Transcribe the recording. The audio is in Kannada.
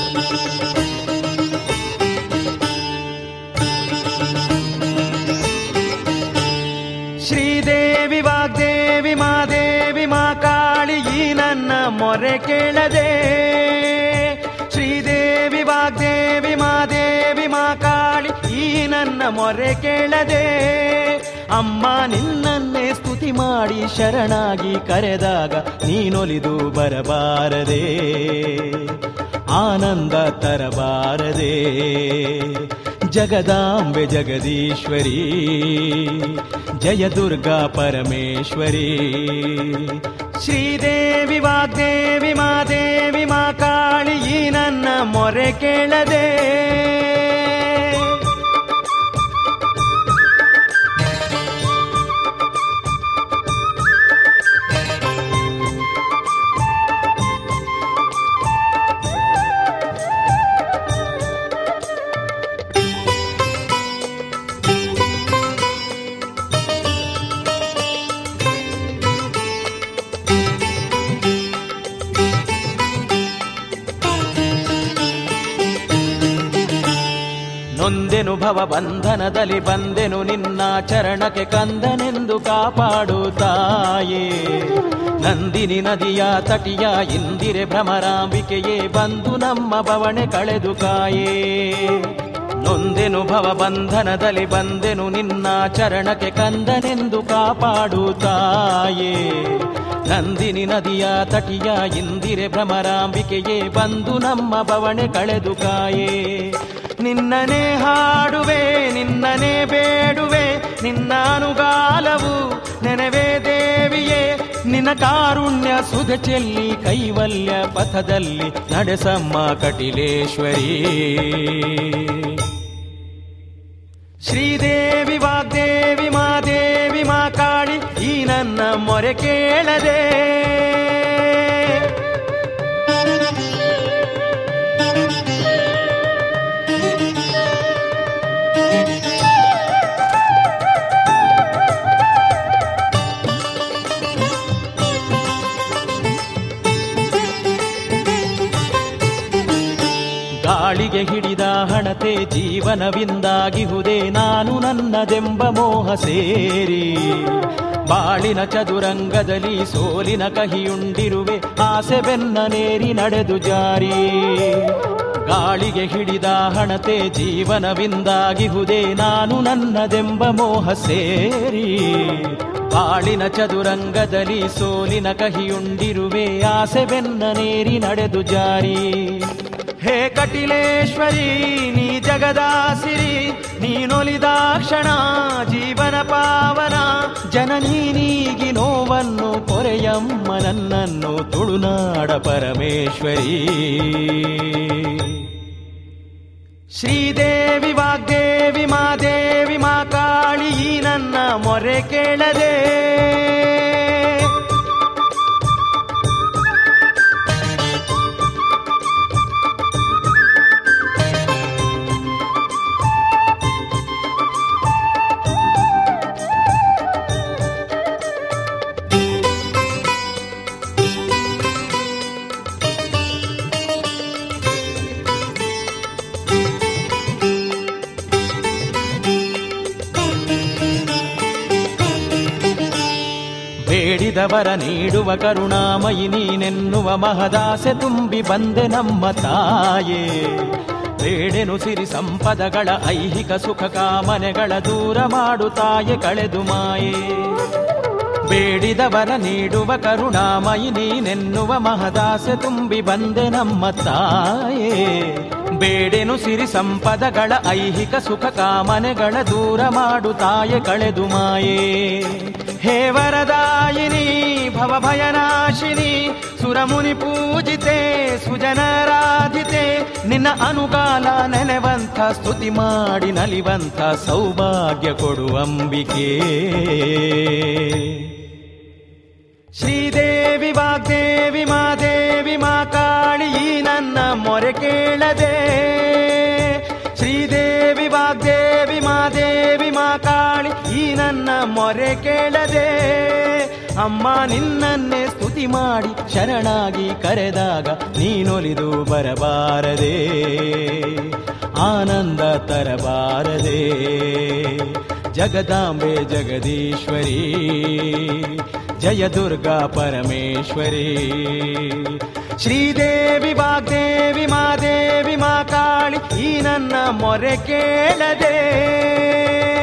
ಶ್ರೀದೇವಿ ವಾಗ್ದೇವಿ ಮಾದೇವಿ ಮಾ ಕಾಳಿ ಈ ನನ್ನ ಮೊರೆ ಕೇಳದೆ ಶ್ರೀದೇವಿ ವಾಗ್ದೇವಿ ಮಾದೇವಿ ಮಾ ಕಾಳಿ ಈ ನನ್ನ ಮೊರೆ ಕೇಳದೆ ಅಮ್ಮ ನಿನ್ನನ್ನೇ ಸ್ತುತಿ ಮಾಡಿ ಶರಣಾಗಿ ಕರೆದಾಗ ನೀನೊಲಿದು ಬರಬಾರದೆ ಆನಂದ ತರಬಾರದೆ ಜಗದಾಂಬೆ ಜಗದೀಶ್ವರಿ ಜಯ ದುರ್ಗಾ ಪರಮೇಶ್ವರಿ ಶ್ರೀದೇವಿ ವಾಗ್ದೇವಿ ಮಾದೇವಿ ಮಾ ಕಾಳಿ ಈ ನನ್ನ ಮೊರೆ ಕೇಳದೆ ನೊಂದೆನು ಭವ ಬಂಧನದಲ್ಲಿ ಬಂದೆನು ನಿನ್ನ ಚರಣಕ್ಕೆ ಕಂದನೆಂದು ಕಾಪಾಡು ತಾಯೇ ನಂದಿನಿ ನದಿಯ ತಟಿಯ ಇಂದಿರೆ ಭ್ರಮರಾಂಬಿಕೆಯೇ ಬಂದು ನಮ್ಮ ಬವಣೆ ಕಳೆದು ಕಾಯೇ ನೊಂದೆನು ಭವ ಬಂಧನದಲ್ಲಿ ಬಂದೆನು ನಿನ್ನ ಚರಣಕ್ಕೆ ಕಂದನೆಂದು ಕಾಪಾಡು ತಾಯೇ ನಂದಿನಿ ನದಿಯ ತಟಿಯ ಇಂದಿರೆ ಭ್ರಮರಾಂಬಿಕೆಯೇ ಬಂದು ನಮ್ಮ ಬವಣೆ ಕಳೆದು ಕಾಯೇ ನಿನ್ನನೇ ಹಾಡುವೆ ನಿನ್ನನೇ ಬೇಡುವೆ ನಿನ್ನ ಅನುಗಾಲವು ನೆನವೇ ದೇವಿಯೇ ನಿನ್ನ ಕಾರುಣ್ಯ ಸುಧ ಚೆಲ್ಲಿ ಕೈವಲ್ಯ ಪಥದಲ್ಲಿ ನಡೆಸಮ್ಮ ಕಟಿಲೇಶ್ವರಿ ಶ್ರೀದೇವಿ ವಾಗ್ದೇವಿ ಮಾದೇವಿ ಮಾ ಕಾಳಿ ಈ ನನ್ನ ಮೊರೆ ಕೇಳದೆ ಗಾಳಿಗೆ ಹಿಡಿದ ಹಣತೆ ಜೀವನವಿಂದಾಗಿಹುದೇ ನಾನು ನನ್ನದೆಂಬ ಮೋಹ ಸೇರಿ ಬಾಳಿನ ಚದುರಂಗದಲ್ಲಿ ಸೋಲಿನ ಕಹಿಯುಂಡಿರುವೆ ಆಸೆ ಬೆನ್ನ ನೇರಿ ನಡೆದು ಜಾರಿ ಗಾಳಿಗೆ ಹಿಡಿದ ಹಣತೆ ಜೀವನವಿಂದಾಗಿಹುದೇ ನಾನು ನನ್ನದೆಂಬ ಮೋಹ ಸೇರಿ ಬಾಳಿನ ಚದುರಂಗದಲ್ಲಿ ಸೋಲಿನ ಕಹಿಯುಂಡಿರುವೆ ಆಸೆ ಬೆನ್ನ ನೇರಿ ನಡೆದು ಜಾರಿ ಹೇ ಕಟಿಲೇಶ್ವರಿ ನೀ ಜಗದಾಸಿರಿ ನೀನೊಲಿದಾಕ್ಷಣ ಜೀವನ ಪಾವನ ಜನನೀ ನೀಗಿ ನೋವನ್ನು ಕೊರೆಯಮ್ಮ ನನ್ನನ್ನು ತುಳುನಾಡ ಪರಮೇಶ್ವರಿ ಶ್ರೀದೇವಿ ವಾಗ್ದೇವಿ ಮಾದೇವಿ ಮಾ ಕಾಳಿ ಈ ನನ್ನ ಮೊರೆ ಕೇಳದೆ ಬೇಡಿದವರ ನೀಡುವ ಕರುಣಾಮಯಿ ನೀನೆನ್ನುವ ಮಹದಾಸೆ ತುಂಬಿ ಬಂದೆ ನಮ್ಮ ತಾಯೇ ಬೇಡೆನು ಸಿರಿ ಸಂಪದಗಳ ಐಹಿಕ ಸುಖ ಕಾಮನೆಗಳ ದೂರ ಮಾಡು ತಾಯೆ ಕಳೆದು ಮಾಯೆ ಬೇಡಿದವರ ನೀಡುವ ಕರುಣಾಮಯಿ ನೀನೆನ್ನುವ ಮಹದಾಸೆ ತುಂಬಿ ಬಂದೆ ನಮ್ಮ ತಾಯೇ ಬೇಡೆನು ಸಿರಿ ಸಂಪದಗಳ ಐಹಿಕ ಸುಖ ಕಾಮನೆಗಳ ದೂರ ಮಾಡು ತಾಯೆ ಕಳೆದು ಮಾಯೇ ಹೇ ವರದಾಯಿನಿ ಭವಭಯನಾಶಿನಿ ಸುರಮುನಿ ಪೂಜಿತೆ ಸುಜನರಾಧಿತೆ ನಿನ್ನ ಅನುಕಾಲ ನೆನೆವಂಥ ಸ್ತುತಿ ಮಾಡಿ ನಲಿವಂಥ ಸೌಭಾಗ್ಯ ಕೊಡುವಂಬಿಕೆ ಶ್ರೀದೇವಿ ವಾಗ್ದೇವಿ ಮಾದೇವಿ ಮಾ ಕಾಳಿ ಈ ನನ್ನ ಮೊರೆ ಕೇಳದೆ ಶ್ರೀದೇವಿ ವಾಗ್ದೇವಿ ಮಾದೇವಿ ಮಾ ಕಾಳಿ ಈ ನನ್ನ ಮೊರೆ ಕೇಳದೆ ಅಮ್ಮ ನಿನ್ನನ್ನೇ ಸ್ತುತಿ ಮಾಡಿ ಶರಣಾಗಿ ಕರೆದಾಗ ನೀನೊಲಿದು ಬರಬಾರದೆ ಆನಂದ ತರಬಾರದೆ ಜಗದಾಂಬೆ ಜಗದೀಶ್ವರಿ ಜಯ ದುರ್ಗಾ ಪರಮೇಶ್ವರಿ ಶ್ರೀದೇವಿ ವಾಗ್ದೇವಿ ಮಾದೇವಿ ಮಾ ಕಾಳಿ ಈ ನನ್ನ ಮೊರೆ ಕೇಳದೆ